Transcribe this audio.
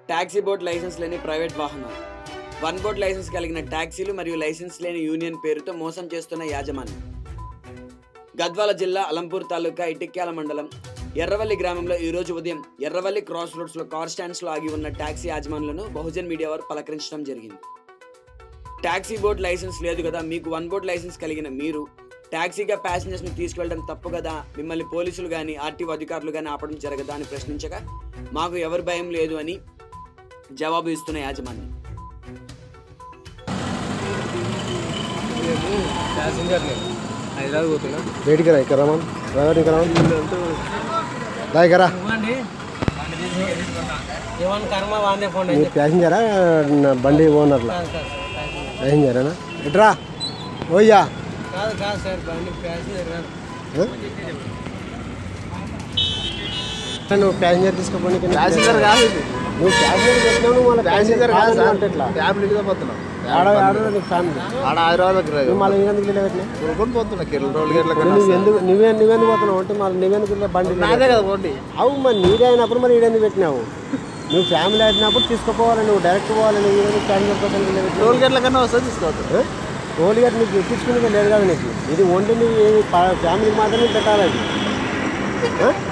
Taxi boat licence లేని private వాహనాలు one boat licence కలిగిన ట్యాక్సీలు మరియు లైసెన్స్ లేని యూనియన్ పేరుతో మోసం చేస్తున్న యాజమాన్యం గద్వాల జిల్లా అలంపూర్ తాలూకా ఇటిక్యాల మండలం ఎర్రవల్లి గ్రామంలో ఈ రోజు ఉదయం ఎర్రవల్లి క్రాస్ రోడ్స్ లో కార్ స్టాండ్స్ లో ఆగి ఉన్న ట్యాక్సీ యాజమానులను బహుజన్ మీడియా వారు పలకరించడం జరిగింది ట్యాక్సీ బోట్ లైసెన్స్ లేదు కదా మీకు వన్ బోట్ లైసెన్స్ కలిగిన మీరు ట్యాక్సీగా ప్యాసింజర్స్ ని తీసుకెళ్లడం తప్పు కదా మిమ్మల్ని పోలీసులు కానీ ఆర్టీఓ అధికారులు కానీ ఆపడం జరగదా అని ప్రశ్నించగా మాకు ఎవరి భయం లేదు అని జవాబు ఇస్తున్న యాజమాన్యం ప్యాసింజర్ లేదు హైదరాబాద్ పోతున్నా బయటికి రా ఇక్కడ రమన్ డ్రైవర్ ఇక్కడ దా ఇక్కడ రా. ఇవ్వండి ఏమన్నా కర్మ వాందే ఫోన్ మీరు ప్యాసింజరా నా బండి ఓనర్లా ప్యాసింజరేనా ఇట్రా ఓయ్యా కాదు కాదు సార్ బండి ప్యాసింజర్ కాదు ఆ? నువ్వు ప్యాసింజర్ తీసుకోపోయి ప్యాసింజర్ కాదు ఇది నువ్వు ప్యాసింజర్ పెట్టినావు నువ్వు మళ్ళీ ప్యాసింజర్ కాదు సార్ అంటే ఎట్లా ఫ్యామిలీగా పోతున్నాం ఆడ ఆడ నీకు ఫ్యామిలీ ఆడ హైదరాబాద్ నువ్వు మళ్ళీ ఎందుకు ఇట్లా పెట్టినా కొనుక్కొని పోతున్నా కిలో రోజులు గట్ల నువ్వు ఎందుకు నువ్వే నువ్వెందుకు పోతున్నావు అంటే మళ్ళీ నువ్వెందుకు ఇట్లా బండి ఇట్లా నాదే కదా పోండి అవు మరి నీదే అయినప్పుడు మరి ఈడెందుకు పెట్టినావు నువ్వు ఫ్యామిలీ అయినప్పుడు తీసుకుపోవాలి నువ్వు డైరెక్ట్ పోవాలి నువ్వు ఈడెందుకు ప్యాసింజర్ కోసం ఇట్లా పెట్టినావు? టోల్ గేట్ల కన్నా వస్తుంది తీసుకోవద్దు ఆ? టోల్ గేట్ నీకు ఎక్కించుకునే లేదు కదా నీకు ఇది ఓన్లీ నువ్వు ఫ్యామిలీకి మాత్రమే పెట్టాలి అది ఆ?